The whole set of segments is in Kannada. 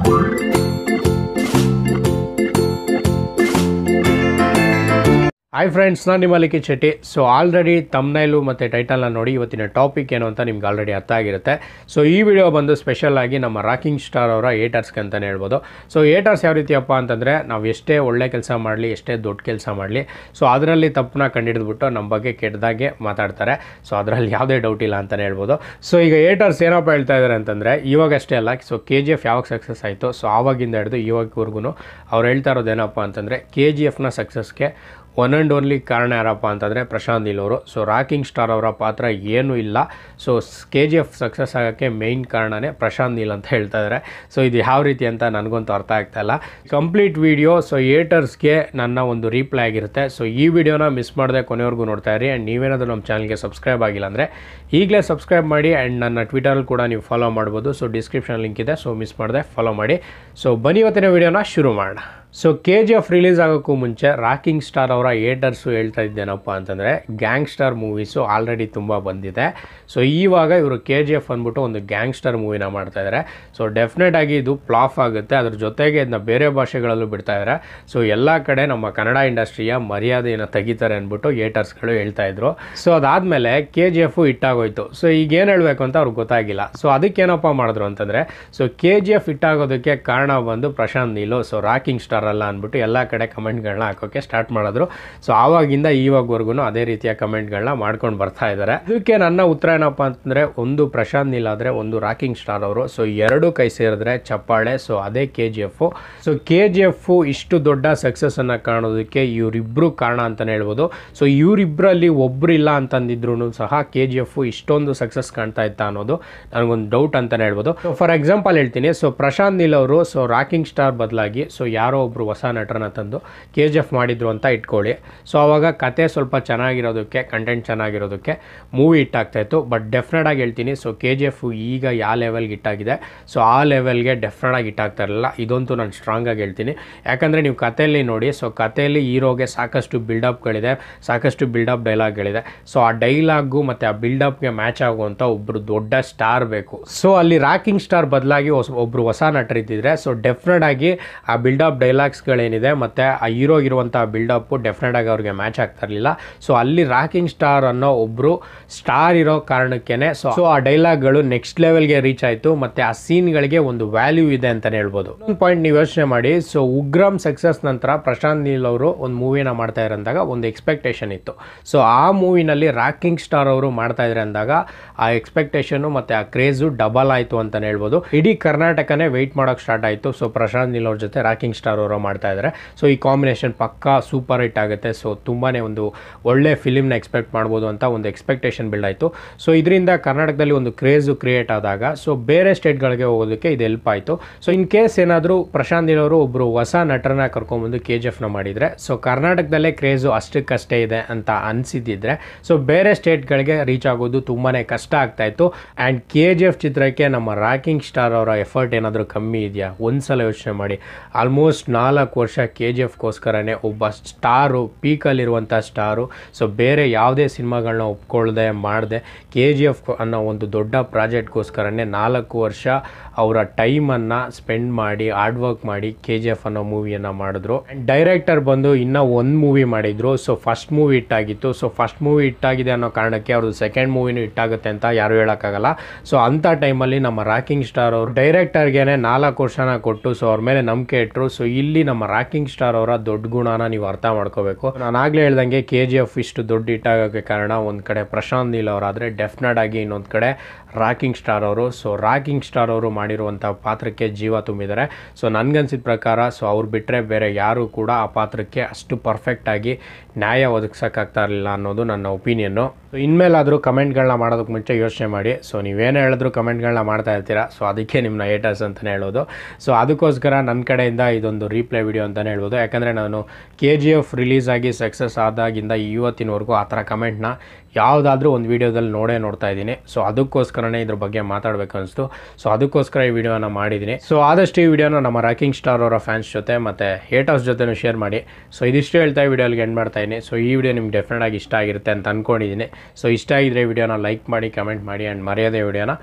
ಹಾಯ್ ಫ್ರೆಂಡ್ಸ್ ನಾನು ನಿಮ್ಮ Likhith Shetty so already thumbnail ಮತ್ತು ಟೈಟಲ್ನ ನೋಡಿ ಇವತ್ತಿನ ಟಾಪಿಕ್ ಏನು ಅಂತ ನಿಮ್ಗೆ ಆಲ್ರೆಡಿ ಅರ್ಥ ಆಗಿರುತ್ತೆ ಸೊ ಈ ವಿಡಿಯೋ ಬಂದು ಸ್ಪೆಷಲ್ ಆಗಿ ನಮ್ಮ ರಾಕಿಂಗ್ ಸ್ಟಾರ್ ಅವರ ಏಟರ್ಸ್ಗೆ ಅಂತಲೇ ಹೇಳ್ಬೋದು ಸೊ ಏಟರ್ಸ್ ಯಾವ ರೀತಿಯಪ್ಪ ಅಂತಂದರೆ ನಾವು ಎಷ್ಟೇ ಒಳ್ಳೆ ಕೆಲಸ ಮಾಡಲಿ ಎಷ್ಟೇ ದೊಡ್ಡ ಕೆಲಸ ಮಾಡಲಿ ಸೊ ಅದರಲ್ಲಿ ತಪ್ಪನ್ನ ಕಂಡಿಡಿದ್ಬಿಟ್ಟು ನಮ್ಮ ಬಗ್ಗೆ ಕೆಟ್ಟದಾಗೆ ಮಾತಾಡ್ತಾರೆ ಸೊ ಅದರಲ್ಲಿ ಯಾವುದೇ ಡೌಟ್ ಇಲ್ಲ ಅಂತಲೇ ಹೇಳ್ಬೋದು ಸೊ ಈಗ ಏಟರ್ಸ್ ಏನಪ್ಪ ಹೇಳ್ತಾ ಇದ್ದಾರೆ ಅಂತಂದರೆ ಇವಾಗಷ್ಟೇ ಅಲ್ಲ ಸೊ ಕೆ ಜಿ ಎಫ್ ಯಾವಾಗ ಸಕ್ಸಸ್ ಆಯಿತು ಸೊ ಆವಾಗಿಂದ ಹಿಡಿದು ಇವಾಗವರೆಗೂ ಅವ್ರು ಹೇಳ್ತಾ ಇರೋದೇನಪ್ಪ ಅಂತಂದರೆ ಕೆ ಜಿ ಎಫ್ನ ಸಕ್ಸಸ್ಗೆ ಒನ್ ಆ್ಯಂಡ್ ಓನ್ಲಿ ಕಾರಣ ಯಾರಪ್ಪ ಅಂತಂದರೆ ಪ್ರಶಾಂತ್ ನೀಲ್ ಅವರು ಸೊ ರಾಕಿಂಗ್ ಸ್ಟಾರ್ ಅವರ ಪಾತ್ರ ಏನೂ ಇಲ್ಲ so K G F success ಆಗೋಕ್ಕೆ ಮೇಯ್ನ್ ಕಾರಣನೇ ಪ್ರಶಾಂತ್ ನೀಲ್ ಅಂತ ಹೇಳ್ತಾ ಇದ್ದಾರೆ ಸೊ ಇದು ಯಾವ ರೀತಿ ಅಂತ ನನಗಂತೂ ಅರ್ಥ ಆಗ್ತಾ ಇಲ್ಲ ಕಂಪ್ಲೀಟ್ ವಿಡಿಯೋ ಸೊ ಏಟರ್ಸ್ಗೆ ನನ್ನ ಒಂದು ರೀಪ್ಲೈ ಆಗಿರುತ್ತೆ ಸೊ ಈ ವಿಡಿಯೋನ ಮಿಸ್ ಮಾಡದೆ ಕೊನೆವರೆಗೂ ನೋಡ್ತಾ ಇರಿ ಆ್ಯಂಡ್ ನೀವೇನಾದರೂ ನಮ್ಮ ಚಾನಲ್ಗೆ ಸಬ್ಸ್ಕ್ರೈಬ್ ಆಗಿಲ್ಲ ಅಂದರೆ ಈಗಲೇ ಸಬ್ಸ್ಕ್ರೈಬ್ ಮಾಡಿ ಆ್ಯಂಡ್ ನನ್ನ ಟ್ವಿಟರಲ್ಲಿ ಕೂಡ ನೀವು ಫಾಲೋ ಮಾಡ್ಬೋದು ಸೊ ಡಿಸ್ಕ್ರಿಪ್ಷನ್ ಲಿಂಕ್ ಇದೆ ಸೊ ಮಿಸ್ ಮಾಡದೆ ಫಾಲೋ ಮಾಡಿ ಸೊ ಬನ್ನಿ ಇವತ್ತಿನ ವಿಡಿಯೋನ ಶುರು ಮಾಡೋಣ so K G F release ಆಗೋಕ್ಕೂ ಮುಂಚೆ ರಾಕಿಂಗ್ ಸ್ಟಾರ್ ಅವರ ಏಟರ್ಸು ಹೇಳ್ತಾ ಇದ್ದೇನಪ್ಪ ಅಂತಂದರೆ ಗ್ಯಾಂಗ್ಸ್ಟರ್ ಮೂವೀಸು ಆಲ್ರೆಡಿ ತುಂಬ ಬಂದಿದೆ ಸೊ ಇವಾಗ ಇವರು ಕೆ ಜಿ ಎಫ್ ಅಂದ್ಬಿಟ್ಟು ಒಂದು ಗ್ಯಾಂಗ್ಸ್ಟರ್ ಮೂವಿನ ಮಾಡ್ತಾ ಇದ್ದಾರೆ ಸೊ ಡೆಫಿನೆಟ್ ಆಗಿ ಇದು ಫ್ಲಾಪ್ ಆಗುತ್ತೆ ಅದ್ರ ಜೊತೆಗೆ ಇದನ್ನ ಬೇರೆ ಭಾಷೆಗಳಲ್ಲೂ ಬಿಡ್ತಾ ಇದ್ದಾರೆ ಸೊ ಎಲ್ಲ ಕಡೆ ನಮ್ಮ ಕನ್ನಡ ಇಂಡಸ್ಟ್ರಿಯ ಮರ್ಯಾದೆಯನ್ನು ತೆಗಿತಾರೆ ಅಂದ್ಬಿಟ್ಟು ಏಟರ್ಸ್ಗಳು ಹೇಳ್ತಾ ಇದ್ರು ಸೊ ಅದಾದಮೇಲೆ ಕೆ ಜಿ ಎಫು ಇಟ್ಟಾಗೋಯ್ತು ಸೊ ಈಗ ಏನು ಹೇಳಬೇಕು ಅಂತ ಅವ್ರಿಗೆ ಗೊತ್ತಾಗಿಲ್ಲ ಸೊ ಅದಕ್ಕೇನಪ್ಪ ಮಾಡಿದ್ರು ಅಂತಂದರೆ ಸೊ ಕೆ ಜಿ ಎಫ್ ಇಟ್ಟಾಗೋದಕ್ಕೆ ಕಾರಣ ಬಂದು Prashanth Neel so rocking star ಅಲ್ಲ ಅಂದ್ಬಿಟ್ಟು ಎಲ್ಲ ಕಡೆ ಕಮೆಂಟ್ಗಳನ್ನ ಹಾಕೋಕ್ಕೆ ಸ್ಟಾರ್ಟ್ ಮಾಡಿದ್ರು ಸೊ ಆವಾಗಿಂದ ಇವಾಗವರೆಗೂ ಅದೇ ರೀತಿಯ ಕಮೆಂಟ್ಗಳನ್ನ ಮಾಡ್ಕೊಂಡು ಬರ್ತಾ ಇದ್ದಾರೆ ಇದಕ್ಕೆ ನನ್ನ ಉತ್ತರ ಏನಪ್ಪ ಅಂತಂದರೆ ಒಂದು ಪ್ರಶಾಂತ್ ನೀಲ್ ಆದರೆ ಒಂದು ರಾಕಿಂಗ್ ಸ್ಟಾರ್ ಅವರು ಸೊ ಎರಡು ಕೈ ಸೇರಿದ್ರೆ ಚಪ್ಪಾಳೆ ಸೊ ಅದೇ K G F so K G F ಇಷ್ಟು ದೊಡ್ಡ ಸಕ್ಸಸ್ಸನ್ನು ಕಾಣೋದಕ್ಕೆ ಇವರಿಬ್ಬರು ಕಾರಣ ಅಂತಲೇ ಹೇಳ್ಬೋದು ಸೊ ಇವರಿಬ್ಬರಲ್ಲಿ ಒಬ್ಬರು ಇಲ್ಲ ಅಂತಂದಿದ್ರು ಸಹ ಕೆ ಜಿ ಎಫ್ ಇಷ್ಟೊಂದು ಸಕ್ಸಸ್ ಕಾಣ್ತಾ ಇತ್ತಾ ಅನ್ನೋದು ನನಗೊಂದು ಡೌಟ್ ಅಂತಲೇ ಹೇಳ್ಬೋದು ಸೊ ಫಾರ್ ಎಕ್ಸಾಂಪಲ್ ಹೇಳ್ತೀನಿ ಸೊ ಪ್ರಶಾಂತ್ ನೀಲ್ ಅವರು ಸೊ ರಾಕಿಂಗ್ ಸ್ಟಾರ್ ಬದಲಾಗಿ ಸೊ ಯಾರೋ ಒಬ್ಬರು ಹೊಸ ನಟರನ್ನ ತಂದು ಕೆ ಜಿ ಎಫ್ ಮಾಡಿದ್ರು ಅಂತ ಇಟ್ಕೊಳ್ಳಿ ಸೊ ಆವಾಗ ಕತೆ ಸ್ವಲ್ಪ ಚೆನ್ನಾಗಿರೋದಕ್ಕೆ ಕಂಟೆಂಟ್ ಚೆನ್ನಾಗಿರೋದಕ್ಕೆ ಮೂವಿ ಹಿಟ್ಟಾಗ್ತಾ ಇತ್ತು ಬಟ್ ಡೆಫಿನೆಟ್ ಆಗಿ ಹೇಳ್ತೀನಿ ಸೊ ಕೆ ಜಿ ಎಫ್ ಈಗ ಯಾವ ಲೆವೆಲ್ಗೆ ಹಿಟ್ಟಾಗಿದೆ ಸೊ ಆ ಲೆವೆಲ್ಗೆ ಡೆಫಿನೆಟ್ ಆಗಿ ಹಿಟ್ಟಾಗ್ತಾ ಇರಲಿಲ್ಲ ಇದಂತೂ ನಾನು ಸ್ಟ್ರಾಂಗ್ ಆಗಿ ಹೇಳ್ತೀನಿ ಯಾಕಂದರೆ ನೀವು ಕಥೆಯಲ್ಲಿ ನೋಡಿ ಸೊ ಕಥೆಯಲ್ಲಿ ಹೀರೋಗೆ ಸಾಕಷ್ಟು ಬಿಲ್ಡಪ್ಗಳಿದೆ ಸಾಕಷ್ಟು ಬಿಲ್ಡಪ್ ಡೈಲಾಗ್ಗಳಿದೆ ಸೊ ಆ ಡೈಲಾಗು ಮತ್ತು ಆ ಬಿಲ್ಡಪ್ಗೆ ಮ್ಯಾಚ್ ಆಗುವಂಥ ಒಬ್ಬರು ದೊಡ್ಡ ಸ್ಟಾರ್ ಬೇಕು ಸೊ ಅಲ್ಲಿ ರಾಕಿಂಗ್ ಸ್ಟಾರ್ ಬದಲಾಗಿ ಹೊಸ ಒಬ್ಬರು ಹೊಸ ನಟರಿದ್ದಿದ್ರೆ ಸೊ ಡೆಫಿನೆಟ್ ಆಗಿ ಆ ಬಿಲ್ಡಪ್ ಡೈಲಾಗ್ಸ್ಗಳೇನಿದೆ ಮತ್ತು ಆ ಹೀರೋಗಿರುವಂಥ ಬಿಲ್ಡಪ್ಪು ಡೆಫಿನೆಟ್ ಆಗಿ ಅವ್ರಿಗೆ ಮ್ಯಾಚ್ ಆಗ್ತಾ ಇರಲಿಲ್ಲ ಸೊ ಅಲ್ಲಿ ರಾಕಿಂಗ್ ಸ್ಟಾರ್ ಅನ್ನೋ ಒಬ್ಬರು ಸ್ಟಾರ್ ಇರೋ ಕಾರಣಕ್ಕೇ ಸೊ ಸೊ ಆ ಡೈಲಾಗ್ಗಳು ನೆಕ್ಸ್ಟ್ ಲೆವೆಲ್ಗೆ ರೀಚ್ ಆಯಿತು ಮತ್ತು ಆ ಸೀನ್ಗಳಿಗೆ ಒಂದು ವ್ಯಾಲ್ಯೂ ಇದೆ ಅಂತಲೇ ಹೇಳ್ಬೋದು ಒಂದು ಪಾಯಿಂಟ್ ನೀವು ಯೋಚನೆ ಮಾಡಿ ಸೊ ಉಗ್ರಂ ಸಕ್ಸಸ್ ನಂತರ ಪ್ರಶಾಂತ್ ನೀಲ್ ಅವರು ಒಂದು ಮೂವಿನ ಮಾಡ್ತಾ ಇರೋಂದಾಗ ಒಂದು ಎಕ್ಸ್ಪೆಕ್ಟೇಷನ್ ಇತ್ತು ಸೊ ಆ ಮೂವಿನಲ್ಲಿ ರಾಕಿಂಗ್ ಸ್ಟಾರ್ ಅವರು ಮಾಡ್ತಾ ಇದ್ರೆ ಅಂದಾಗ ಆ ಎಕ್ಸ್ಪೆಕ್ಟೇಷನು ಮತ್ತು ಆ ಕ್ರೇಜು ಡಬಲ್ ಆಯಿತು ಅಂತಲೇ ಹೇಳ್ಬೋದು ಇಡೀ ಕರ್ನಾಟಕನೇ ವೆಯ್ಟ್ ಮಾಡೋಕ್ಕೆ ಸ್ಟಾರ್ಟ್ ಆಯಿತು ಸೊ ಪ್ರಶಾಂತ್ ನೀಲ್ ಅವ್ರ ಜೊತೆ ರಾಕಿಂಗ್ ಸ್ಟಾರ್ ಅವರು ಮಾಡ್ತಾ ಇದ್ದಾರೆ ಸೊ ಈ ಕಾಂಬಿನೇಷನ್ ಪಕ್ಕಾ ಸೂಪರ್ ಹಿಟ್ ಆಗುತ್ತೆ ಸೊ ತುಂಬಾ ಒಂದು ಒಳ್ಳೆ ಫಿಲಿಮ್ನ ಎಕ್ಸ್ಪೆಕ್ಟ್ ಮಾಡ್ಬೋದು ಅಂತ ಒಂದು ಎಕ್ಸ್ಪೆಕ್ಟೇಷನ್ ಬಿಲ್ಡ್ ಆಯಿತು ಸೊ ಇದರಿಂದ ಕರ್ನಾಟಕದಲ್ಲಿ ಒಂದು ಕ್ರೇಜು ಕ್ರಿಯೇಟ್ ಆದಾಗ ಸೊ ಬೇರೆ ಸ್ಟೇಟ್ಗಳಿಗೆ ಹೋಗೋದಕ್ಕೆ ಇದು ಹೆಲ್ಪ್ ಆಯಿತು ಸೊ ಇನ್ ಕೇಸ್ ಏನಾದರೂ ಪ್ರಶಾಂತ್ ನೀಲ್ ಅವರು ಒಬ್ಬರು ಹೊಸ ನಟರನ್ನ ಕರ್ಕೊಂಬಂದು ಕೆ ಜಿ ಎಫ್ನ ಮಾಡಿದರೆ ಸೊ ಕರ್ನಾಟಕದಲ್ಲೇ ಕ್ರೇಜು ಅಷ್ಟಕ್ಕಷ್ಟೇ ಇದೆ ಅಂತ ಅನಿಸಿದ್ದಿದ್ರೆ ಸೊ ಬೇರೆ ಸ್ಟೇಟ್ಗಳಿಗೆ ರೀಚ್ ಆಗೋದು ತುಂಬಾ ಕಷ್ಟ ಆಗ್ತಾಯಿತ್ತು ಆ್ಯಂಡ್ ಕೆ ಜಿ ಎಫ್ ಚಿತ್ರಕ್ಕೆ ನಮ್ಮ ರಾಕಿಂಗ್ ಸ್ಟಾರ್ ಅವರ ಎಫರ್ಟ್ ಏನಾದರೂ ಕಮ್ಮಿ ಇದೆಯಾ ಒಂದ್ಸಲ ಯೋಚನೆ ಮಾಡಿ ಆಲ್ಮೋಸ್ಟ್ ನಾಲ್ಕು ವರ್ಷ ಕೆ ಜಿ ಎಫ್ಗೋಸ್ಕರನೇ ಒಬ್ಬ ಸ್ಟಾರು ಪೀಕಲ್ಲಿರುವಂಥ ಸ್ಟಾರು ಸೊ ಬೇರೆ ಯಾವುದೇ ಸಿನಿಮಾಗಳನ್ನ ಒಪ್ಕೊಳ್ಳದೆ ಮಾಡದೆ ಕೆ ಜಿ ಎಫ್ ಅನ್ನೋ ಒಂದು ದೊಡ್ಡ ಪ್ರಾಜೆಕ್ಟ್ಗೋಸ್ಕರನೇ ನಾಲ್ಕು ವರ್ಷ ಅವರ ಟೈಮನ್ನು ಸ್ಪೆಂಡ್ ಮಾಡಿ ಹಾರ್ಡ್ ವರ್ಕ್ ಮಾಡಿ ಕೆ ಜಿ ಎಫ್ ಅನ್ನೋ ಮೂವಿಯನ್ನು ಮಾಡಿದ್ರು ಆ್ಯಂಡ್ ಡೈರೆಕ್ಟರ್ ಬಂದು ಇನ್ನೂ ಒಂದು ಮೂವಿ ಮಾಡಿದ್ರು ಸೊ ಫಸ್ಟ್ ಮೂವಿ ಹಿಟ್ಟಾಗಿತ್ತು ಸೊ ಫಸ್ಟ್ ಮೂವಿ ಹಿಟ್ಟಾಗಿದೆ ಅನ್ನೋ ಕಾರಣಕ್ಕೆ ಅವ್ರದ್ದು ಸೆಕೆಂಡ್ ಮೂವಿನೂ ಹಿಟ್ಟಾಗುತ್ತೆ ಅಂತ ಯಾರು ಹೇಳೋಕ್ಕಾಗಲ್ಲ ಸೊ ಅಂಥ ಟೈಮಲ್ಲಿ ನಮ್ಮ ರಾಕಿಂಗ್ ಸ್ಟಾರ್ ಅವರು ಡೈರೆಕ್ಟರ್ಗೆ ನಾಲ್ಕು ವರ್ಷನ ಕೊಟ್ಟು ಸೊ ಅವ್ರ ಮೇಲೆ ನಂಬಿಕೆ ಇಟ್ಟರು ಸೊ ಇಲ್ಲಿ ನಮ್ಮ ರಾಕಿಂಗ್ ಸ್ಟಾರ್ ಅವರ ದೊಡ್ಡ ಗುಣನ ನೀವು ಅರ್ಥ ಮಾಡ್ಕೋಬೇಕು ನಾನು ಆಗಲೇ ಹೇಳ್ದಂಗೆ ಕೆ ಜಿ ಎಫ್ ಇಷ್ಟು ದೊಡ್ಡ ಹಿಟ್ಟಾಗೋಕ್ಕೆ ಕಾರಣ ಒಂದು ಕಡೆ ಪ್ರಶಾಂತ್ ನೀಲ್ ಅವರಾದರೆ ಡೆಫಿನೆಟ್ ಆಗಿ ಇನ್ನೊಂದು ಕಡೆ ರಾಕಿಂಗ್ ಸ್ಟಾರ್ ಅವರು ಸೊ ರಾಕಿಂಗ್ ಸ್ಟಾರ್ ಅವರು ಮಾಡಿರುವಂಥ ಪಾತ್ರಕ್ಕೆ ಜೀವ ತುಂಬಿದ್ದಾರೆ ಸೊ ನನಗನ್ಸಿದ ಪ್ರಕಾರ ಸೊ ಅವ್ರು ಬಿಟ್ಟರೆ ಬೇರೆ ಯಾರು ಕೂಡ ಆ ಪಾತ್ರಕ್ಕೆ ಅಷ್ಟು ಪರ್ಫೆಕ್ಟಾಗಿ ನ್ಯಾಯ ಒದಗಿಸೋಕ್ಕಾಗ್ತಾ ಇರಲಿಲ್ಲ ಅನ್ನೋದು ನನ್ನ ಒಪಿನಿಯನ್ನು ಸೊ ಇನ್ಮೇಲಾದರೂ ಕಮೆಂಟ್ಗಳನ್ನ ಮಾಡೋದಕ್ಕೆ ಮುಂಚೆ ಯೋಚನೆ ಮಾಡಿ ಸೊ ನೀವೇನು ಹೇಳಿದ್ರು ಕಮೆಂಟ್ಗಳನ್ನ ಮಾಡ್ತಾ ಇರ್ತೀರಾ ಸೊ ಅದಕ್ಕೆ ನಿಮ್ಮನ್ನ ಏಟರ್ಸ್ ಅಂತಲೇ ಹೇಳೋದು ಸೊ ಅದಕ್ಕೋಸ್ಕರ ನನ್ನ ಕಡೆಯಿಂದ ಇದೊಂದು ರೀಪ್ಲೈ ವಿಡಿಯೋ ಅಂತಲೇ ಹೇಳ್ಬೋದು ಯಾಕಂದರೆ ನಾನು ಕೆ ಜಿ ಎಫ್ ರಿಲೀಸ್ ಆಗಿ ಸಕ್ಸಸ್ ಆದಾಗಿಂದ ಇವತ್ತಿನವರೆಗೂ ಆ ಥರ ಕಮೆಂಟ್ನ ಯಾವುದಾದ್ರೂ ಒಂದು ವೀಡಿಯೋದಲ್ಲಿ ನೋಡೇ ನೋಡ್ತಾ ಇದ್ದೀನಿ ಸೊ ಅದಕ್ಕೋಸ್ಕರನೇ ಇದ್ರ ಬಗ್ಗೆ ಮಾತಾಡಬೇಕು ಅನಿಸ್ತು ಸೊ ಅದಕ್ಕೋಸ್ಕರ ಈ ವಿಡಿಯೋನ ಮಾಡಿದ್ದೀನಿ ಸೊ ಆದಷ್ಟು ಈ ವಿಡಿಯೋನ ನಮ್ಮ ರಾಕಿಂಗ್ ಸ್ಟಾರ್ ಅವರ ಫ್ಯಾನ್ಸ್ ಜೊತೆ ಮತ್ತು ಹೇಟರ್ಸ್ ಜೊತೆನೂ ಶೇರ್ ಮಾಡಿ ಸೊ ಇದಿಷ್ಟು ಹೇಳ್ತಾ ಈ ವಿಡಿಯೋಗೆ ಎಂಡ್ ಮಾಡ್ತಾ ಇದ್ದೀನಿ ಸೊ ಈ ವಿಡಿಯೋ ನಿಮ್ಗೆ ಡೆಫಿನೆಟ್ ಆಗಿ ಇಷ್ಟ ಆಗಿರುತ್ತೆ ಅಂತ ಅಂದ್ಕೊಂಡಿದ್ದೀನಿ ಸೊ ಇಷ್ಟ ಆಗಿದ್ರೆ ವಿಡಿಯೋನ ಲೈಕ್ ಮಾಡಿ ಕಮೆಂಟ್ ಮಾಡಿ ಆ್ಯಂಡ್ ಮರ್ಯಾದೆ ವಿಡಿಯೋನ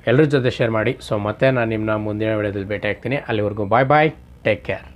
ಎಲ್ಲರ ಜೊತೆ ಶೇರ್ ಮಾಡಿ ಸೊ ಮತ್ತೆ ನಾನು ನಿಮ್ಮನ್ನ ಮುಂದಿನ ವಿಡಿಯೋದಲ್ಲಿ ಭೇಟಿ ಆಗ್ತೀನಿ ಅಲ್ಲಿವರೆಗೂ ಬಾಯ್ ಬಾಯ್ ಟೇಕ್ ಕೇರ್